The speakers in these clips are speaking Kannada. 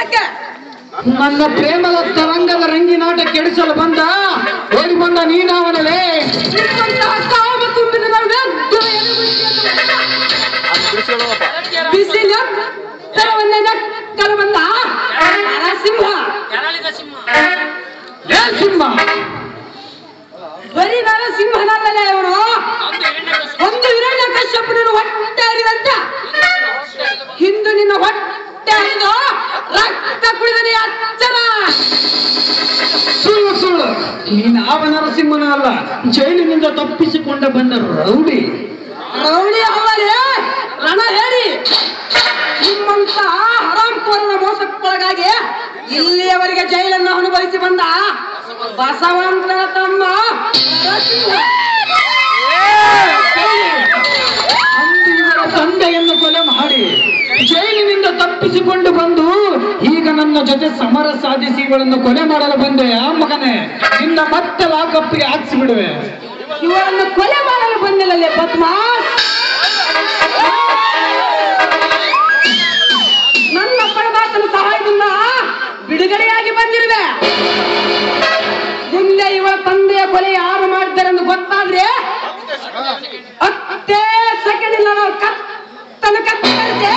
ಯಾಕೆ ನನ್ನ ಪ್ರೇಮದ ತರಂಗದ ರಂಗಿನಾಟ ಕೆಡಿಸಲು ಬಂದ ಓಡಿ ಬಂದ ನೀನಾವನಲೇ ನಿಮ್ಮಂತಹ ಕಾಮ ತುಂಬಿದ ನಾವು ಎದ್ದು ಬಿಸಿಲ ತರವನ್ನೇ ನಕ್ಕಲು ಬಂದ ನರಸಿಂಹ ಏ ಸಿಂಹ ಬರೀ ನರಸಿಂಹನಲ್ಲೇ ಅವನು ಒಂದು ಹಿರಣ್ಯ ಕಶ್ಯಪನನ್ನು ಹೊಟ್ಟೆ ಹರಿದಂತ ಹಿಂದು ನಿನ್ನ ಹೊಟ್ಟೆ ಹರಿದು ರಕ್ತ ಕುಡಿದನೆ ಅಚ್ಚರ ಸುಳ್ಳು ಸುಳ್ಳು ನೀನು ಆವ ನರಸಿಂಹನ ಅಲ್ಲ ಜೈಲಿನಿಂದ ತಪ್ಪಿಸಿಕೊಂಡ ಬಂದ ರೌಡಿ ರೌಡಿ ಅವರೇ ರಣ ಹೇಳಿ ನಿಮ್ಮಂತ ಹರಾಂಕೋರನ ಮೋಸಕ್ಕೊಳಗಾಗಿ ಇಲ್ಲಿಯವರೆಗೆ ಜೈಲನ್ನು ಅನುಭವಿಸಿ ಬಂದ ಬಸವಂತನ ತಮ್ಮ ನರಸಿಂಹ ಅಂದು ಇವರ ತಂದೆಯನ್ನು ಕೊಲೆ ಮಾಡಿ ಜೈಲಿನಿಂದ ತಪ್ಪಿಸಿಕೊಂಡು ಬಂದು ಈಗ ನನ್ನ ಜೊತೆ ಸಮರ ಸಾಧಿಸಿ ಇವಳನ್ನು ಕೊಲೆ ಮಾಡಲು ಬಂದೆ ಆ ಮಗನೇ ನಿನ್ನ ಮತ್ತೆ ಲಾಕಪ್ಪಿಗೆ ಹಾಕ್ಸಿ ಬಿಡುವೆ ಇವರನ್ನು ಕೊಲೆ ಮಾಡಲು ಬಂದಿಲ್ಲಲೇ ಪದ್ಮಾಸ್ ನನ್ನ ಪರಮಾತ್ಮನ ಸಹಾಯದಿಂದ ಬಿಡುಗಡೆಯಾಗಿ ಬಂದಿರುವೆ ಮುಂದೆ ಇವಳ ತಂದೆಯ ಕೊಲೆ ಯಾರು ಮಾಡಿದ್ದಾರೆಂದು ಗೊತ್ತಾದ್ರೆ ಹತ್ತೇ ಸೆಕೆಂಡ್ ಇಲ್ಲ ನಾವು ಕತ್ತನ ಕತ್ತರಿಸಿ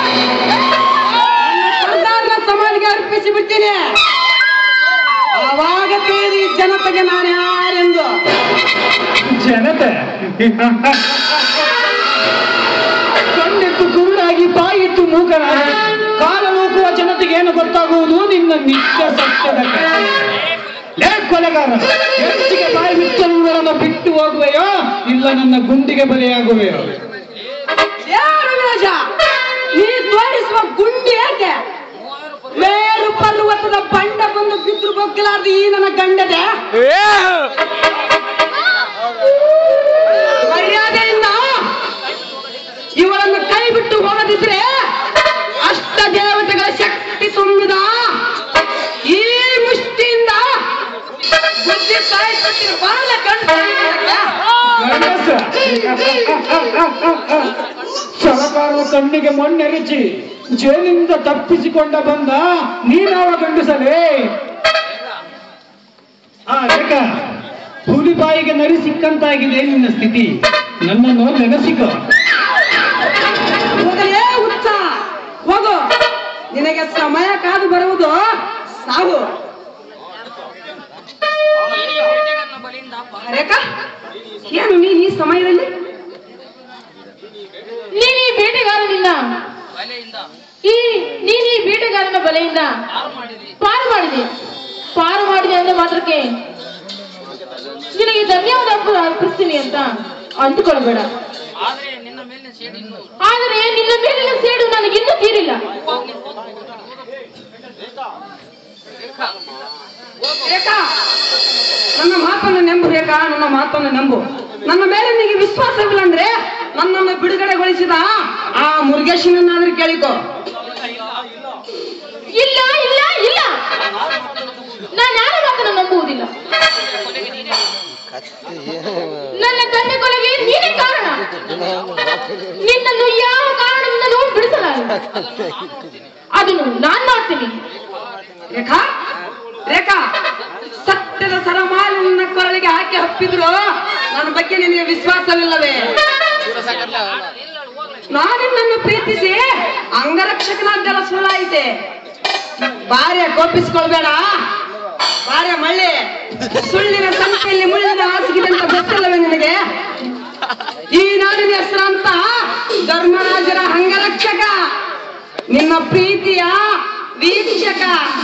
ಸರ್ದಾರನ ಸಮಾಧಿಗೆ ಅರ್ಪಿಸಿ ಬಿಡ್ತೀನಿ ಆವಾಗ ತಿಳಿದು ಈ ಜನತೆಗೆ ನಾನು ಯಾರೆಂದು ಜನತೆ ಕಣ್ಣಿತ್ತು ಕುರುಡಾಗಿ ಬಾಯಿತ್ತು ಮೂಕರಾಗಿ ಕಾಲ ನೂಕುವ ಜನತೆಗೆ ಏನು ಗೊತ್ತಾಗುವುದು ನಿನ್ನ ನಿತ್ಯ ಸತ್ಯದ ಕಥೆ. ಲೇ ಕೊಲೆಗಾರ ಹೆಚ್ಚಿಗೆ ಬಾಯಿ ಬಿಟ್ಟಲು ಇವರನ್ನು ಬಿಟ್ಟು ಹೋಗುವೆಯೋ ಇಲ್ಲ ನನ್ನ ಗುಂಡಿಗೆ ಬಲಿಯಾಗುವೆಯೋ ಯಾರು ವಿರಾಜ ನೀ ತೋರಿಸುವ ಗುಂಡಿ ಯಾಕೆ ಮೇರು ಪರ್ವತದ ಬಂಡ ಬಂದು ಬಿದ್ರು ಬೊಕ್ಕಲಾರ್ದು ಈ ನನ್ನ ಗಂಡದೆ ಮರ್ಯಾದೆಯಿಂದ ಇವಳನ್ನು ಕೈ ಬಿಟ್ಟು ಹೋಗದಿದ್ರೆ ಅಷ್ಟ ದೇವತೆಗಳ ಶಕ್ತಿ ತುಂಬಿದ ಈ ಮುಷ್ಟಿಯಿಂದ ಬುದ್ಧಿ ಸಾಯಿಸುತ್ತಿರುವ ಬಾಲ ಗಂಡ ಗಂಡಸ. ಸರಕಾರದ ಕಣ್ಣಿಗೆ ಮಣ್ಣೆರಚಿ ಜೈಲಿನಿಂದ ತಪ್ಪಿಸಿಕೊಂಡ ಬಂದ ನೀನಾವ ಗಂಡಸಲೇ ಆ ರೇಖ ಹುಲಿ ಬಾಯಿಗೆ ನರಿ ಸಿಕ್ಕಂತಾಗಿದೆ ನಿನ್ನ ಸ್ಥಿತಿ ನನ್ನನ್ನು ನೆನೆಸಿಕೋ ಹೋಗಲೇ ಹುಚ್ಚ ಹೋಗು ನಿನಗೆ ಸಮಯ ಕಾದು ಬರುವುದು ಸಾವು ರೇಖಾ ಏನು ನೀನ್ ಈ ಸಮಯದಲ್ಲಿ ನೀನ್ ಈ ಬೇಟೆಗಾರನಿಂದ ಈ ನೀನ್ ಈ ಬೇಟೆಗಾರನ ಬಲೆಯಿಂದ ಪಾರು ಮಾಡಿದೆ ಪಾರು ಮಾಡಿದೆ ಅಂದ ಮಾತ್ರಕ್ಕೆ ನಿನಗೆ ಧನ್ಯವಾದ ಅರ್ಪ- ಅರ್ಪಿಸ್ತೀನಿ ಅಂತ ಅಂದುಕೊಳ್ಬೇಡ ಆದರೆ ನಿನ್ನ ಮೇಲಿನ ಸೇಡು ನನಗಿನ್ನೂ ತೀರಿಲ್ಲ ರೇಖಾ ನನ್ನ ಮಾತನ್ನು ನಂಬು ರೇಖಾ ನನ್ನ ಮಾತನ್ನು ನಂಬು ನನ್ನ ಮೇಲೆ ನಿನಗೆ ವಿಶ್ವಾಸವಿಲ್ಲ ಅಂದ್ರೆ ನನ್ನನ್ನು ಬಿಡುಗಡೆಗೊಳಿಸಿದ ಆ ಮುರುಗೇಶನನ್ನಾದ್ರೂ ಕೇಳಿಕೋ ಇಲ್ಲ ಇಲ್ಲ ಇಲ್ಲ ನಾನು ಯಾರ ಮಾತನ್ನು ನಂಬುವುದಿಲ್ಲ ನನ್ನ ತಂದೆ ಕೊಲೆಗೆ ನೀನೇ ಕಾರಣ ನಿನ್ನನ್ನು ಯಾವ ಕಾರಣದಿಂದಲೂ ಬಿಡಿಸಲಾರೆ ಅದನ್ನು ನಾನ್ ಮಾಡ್ತೀನಿ ರೇಖಾ ರೇಖಾ ಸತ್ಯದ ಸರಮಾಲೆ ನಿನ್ನ ಕೊರಳಿಗೆ ಹಾಕಿ ಹಪ್ಪಿದ್ರು ನನ್ನ ಬಗ್ಗೆ ನಿನಗೆ ವಿಶ್ವಾಸವಿಲ್ಲವೇ ನಾನಿನ್ನನ್ನು ಪ್ರೀತಿಸಿ ಅಂಗರಕ್ಷಕನಾದ್ದೆಲ್ಲ ಸುಳ್ಳಾಯಿತೆ ಬಾರ್ಯ ಕೋಪಿಸ್ಕೊಳ್ಬೇಡ ಬಾರ್ಯ ಮಳ್ಳಿ ಸುಳ್ಳಿನ ಸಂಖ್ಯೆಯಲ್ಲಿ ಮುಳ್ಳಿನ ಹಾಸಿಗಿದೆ ಅಂತ ಗೊತ್ತಿಲ್ಲವೇ ನಿನಗೆ ಈ ನಾಡಿನ ಹೆಸರಂತ ಧರ್ಮರಾಜರ ಅಂಗರಕ್ಷಕ ನಿನ್ನ ಪ್ರೀತಿಯ ವೀಕ್ಷಕ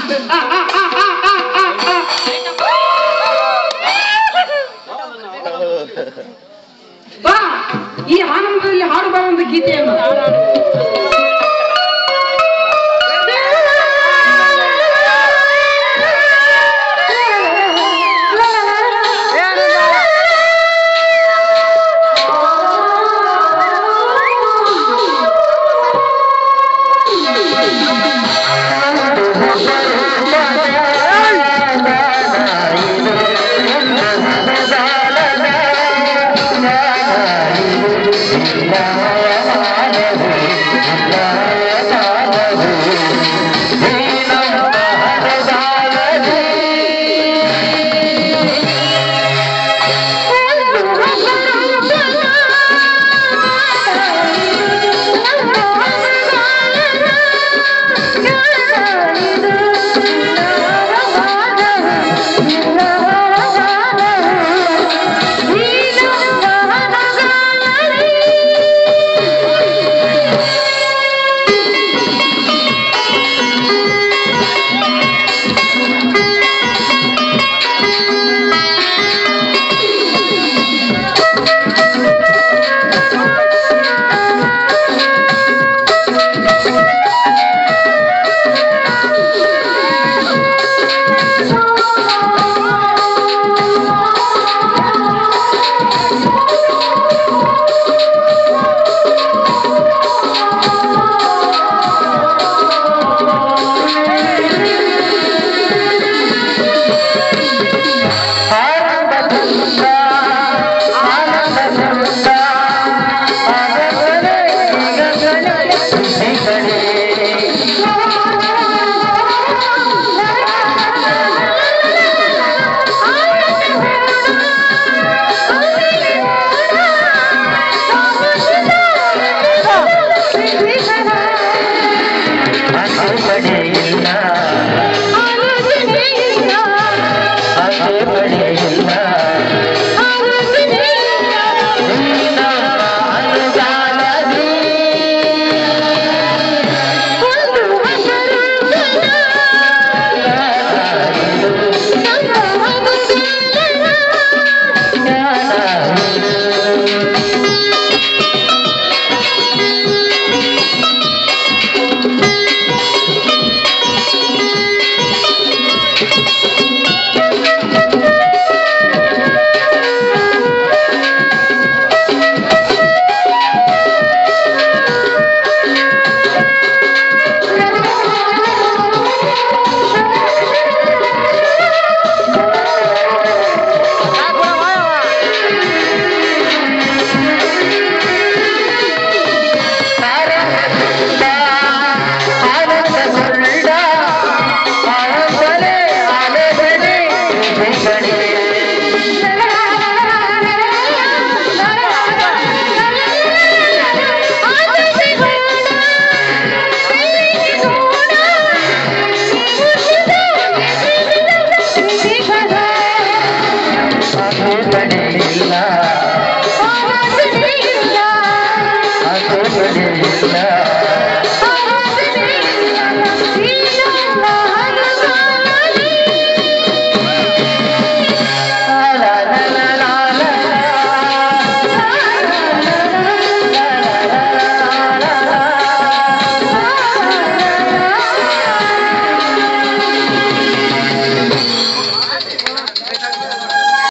ಬಾ ಈ ಆನಂದದಲ್ಲಿ ಹಾಡುವ ಒಂದು ಗೀತೆಯನ್ನು ಆ